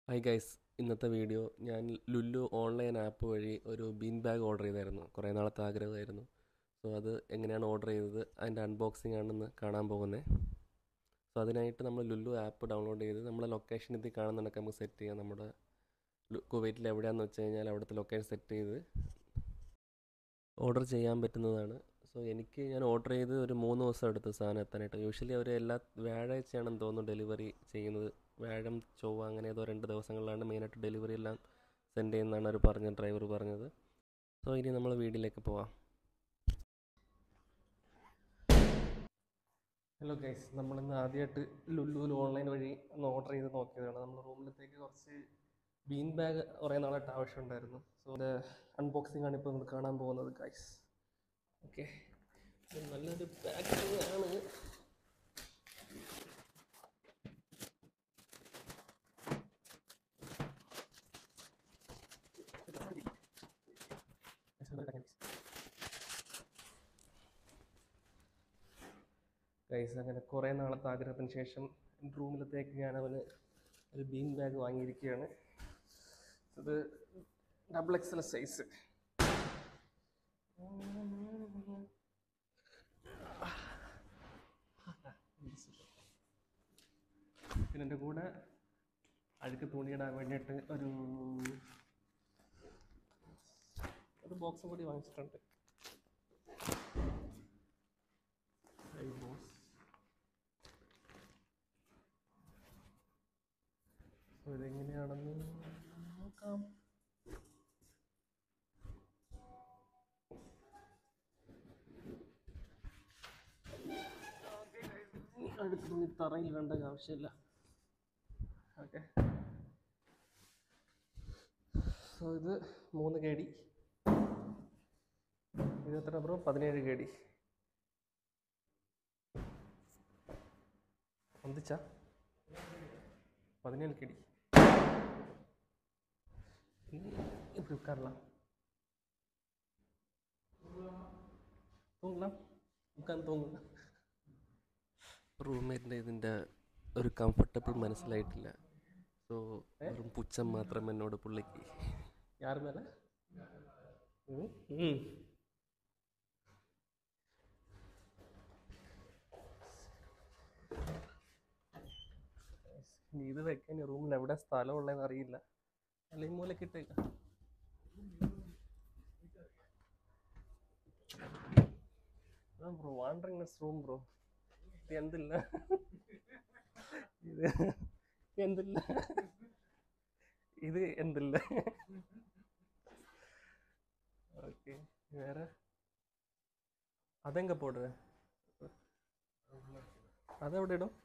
Hi guys ഇന്നത്തെ video ഞാൻ Lulu online app വഴി ഒരു ബീൻ ബാഗ് ഓർഡർ ചെയ്തായിരുന്നു കുറേ നാളത്തെ ആഗ്രഹമായിരുന്നു സോ അത് എങ്ങനെയാണ് ഓർഡർ ചെയ്തത് അതിൻ്റെ അൺബോക്സിംഗ് ആണെന്ന് കാണാൻ പോകുന്നത് സോ അതിനായിട്ട് നമ്മൾ ലുല്ലു ആപ്പ് ഡൗൺലോഡ് ചെയ്ത് നമ്മളെ ലൊക്കേഷൻ ഇതിൽ കാണുന്നുണ്ടൊക്കെ നമുക്ക് സെറ്റ് ചെയ്യാം നമ്മുടെ ലു- കുവൈറ്റിൽ എവിടെയാണെന്ന് വെച്ച് കഴിഞ്ഞാൽ അവിടുത്തെ ലൊക്കേഷൻ സെറ്റ് ചെയ്ത് ഓർഡർ ചെയ്യാൻ പറ്റുന്നതാണ് സോ എനിക്ക് ഞാൻ ഓർഡർ ചെയ്ത് ഒരു മൂന്ന് ദിവസം എടുത്തു സാധനം എത്താനായിട്ട് യൂഷ്വലി അവർ എല്ലാ വ്യാഴാഴ്ചയാണെന്ന് തോന്നുന്നു ഡെലിവറി ചെയ്യുന്നത് വ്യാഴം ചൊവ്വ അങ്ങനെ ഏതോ രണ്ട് ദിവസങ്ങളിലാണ് മെയിനായിട്ട് ഡെലിവറി എല്ലാം സെൻഡ് ചെയ്യുന്നതാണ് അവർ പറഞ്ഞ ഡ്രൈവർ പറഞ്ഞത് സോ ഇനി നമ്മൾ വീട്ടിലേക്ക് പോവാം ഹലോ ഗൈസ് നമ്മളിന്ന് ആദ്യമായിട്ട് ലുലുവിൽ ഓൺലൈൻ വഴി ഒന്ന് ഓർഡർ ചെയ്ത് നോക്കിയതാണ് നമ്മൾ റൂമിലത്തേക്ക് കുറച്ച് ബീൻ ബാഗ് കുറേ നാളായിട്ട് ആവശ്യമുണ്ടായിരുന്നു സോ അത് അൺബോക്സിംഗ് ആണ് ഇപ്പോൾ നമ്മൾ കാണാൻ പോകുന്നത് ഗൈസ് ഓക്കെ നല്ലൊരു പാക്കിംഗ് ആണ് ഗൈസ് അങ്ങനെ കുറേ നാളത്തെ ആഗ്രഹത്തിന് ശേഷം റൂമിലത്തേക്ക് ഞാൻ അവന് ഒരു ബീൻ ബാഗ് വാങ്ങിയിരിക്കുകയാണ് ഇത് ഡബിൾ എക്സൽ സൈസ് പിന്നെ എൻ്റെ കൂടെ അഴുക്ക് തുണിയിടാൻ വേണ്ടിയിട്ട് ഒരു ഒരു ബോക്സ് കൂടി വാങ്ങിച്ചിട്ടുണ്ട് Hey, boss. So, ഇതെങ്ങനെയാണെന്ന് നോക്കാം അടുത്ത് തുണി തറയിൽ വേണ്ട ആവശ്യമില്ല ഓക്കെ സോ ഇത് മൂന്ന് കെ ഡി ഇത് എത്ര ബ്രോ പതിനേഴ് കെ ഡി ഒന്നിച്ച പതിനേഴ് കെ ഡി இப்படி உட்காரலாம் തൂങ്ങലാം ഉட்காந்து തൂങ്ങலாம் റൂംമേറ്റിൻ്റെ ഇതിൻ്റെ ഒരു കംഫർട്ടബിൾ മനസ്സിലായിട്ടില്ല സോ വെറും പുച്ഛം മാത്രം എന്നോട് പുള്ളിക്ക് യാർ മേലെ ഉം, ഉം. ഇനി ഇത് വെക്കാൻ റൂമിൽ എവിടെ സ്ഥലം ഉള്ളതെന്ന് അറിയില്ല അല്ലെങ്കിൽ മൂലക്ക് ഇട്ടേക്കാം bro wandering ness room bro ഇത് എന്തില്ല ഇത് എന്തില്ല ഇത് എന്തില്ല ഓക്കെ വേറെ അതെങ്ക പോടുക അതെവിടെ ഇടും